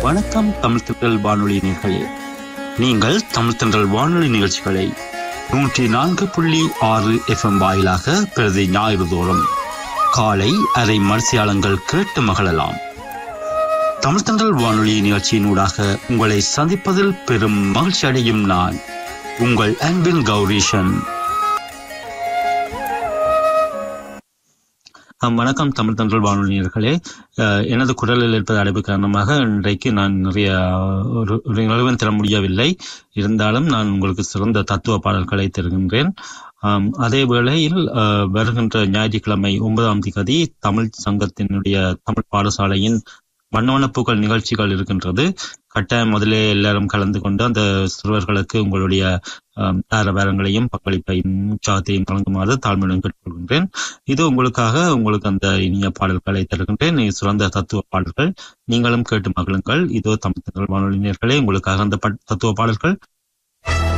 வணக்கம் தமிழ் திண்டல் வானொலி நேர்களே நீங்கள் தமிழ் திண்டல் வானொலி நிகழ்ச்சிகளை நூற்றி நான்கு புள்ளி ஆறு எஃப்எம் வாயிலாக பிரதி ஞாயிறு தோறும் காலை அரை மரிசியாளங்கள் கேட்டு மகிழலாம் தமிழ் திண்டல் வானொலி நிகழ்ச்சியினூடாக உங்களை சந்திப்பதில் பெரும் மகிழ்ச்சி அடையும் நான் உங்கள் அன்பின் கௌரீஷன் ஆம், வணக்கம் தமிழ் தன்றல் வானொலியர்களே அஹ், எனது குரலில் இருப்பது அடைப்பு காரணமாக இன்றைக்கு நான் நிறைய ஒரு ஒரு நிலவரம் தர முடியவில்லை இருந்தாலும் நான் உங்களுக்கு சிறந்த தத்துவ பாடல்களை தருகின்றேன் ஆம், அதே வேளையில் அஹ், வருகின்ற ஞாயிற்றுக்கிழமை ஒன்பதாம் தேதி தமிழ் சங்கத்தினுடைய தமிழ் பாடசாலையின் வண்ணவனப்பூக்கள் நிகழ்ச்சிகள் இருக்கின்றது கட்டாயம் முதலே எல்லாரும் கலந்து கொண்டு அந்த சிறுவர்களுக்கு உங்களுடைய ஆம், ஆரவாரங்களையும் பங்களிப்பையும் உற்சாகத்தையும் வழங்குமாறு தாழ்மையுடன் கேட்டுக்கொள்கின்றேன் இது உங்களுக்காக உங்களுக்கு அந்த இனிய பாடல்களை தருகின்றேன் இது சிறந்த தத்துவ பாடல்கள் நீங்களும் கேட்டு மகிழுங்கள் இதோ தமிழ் வானொலி நேயர்களே உங்களுக்காக அந்த பட்- தத்துவ பாடல்கள்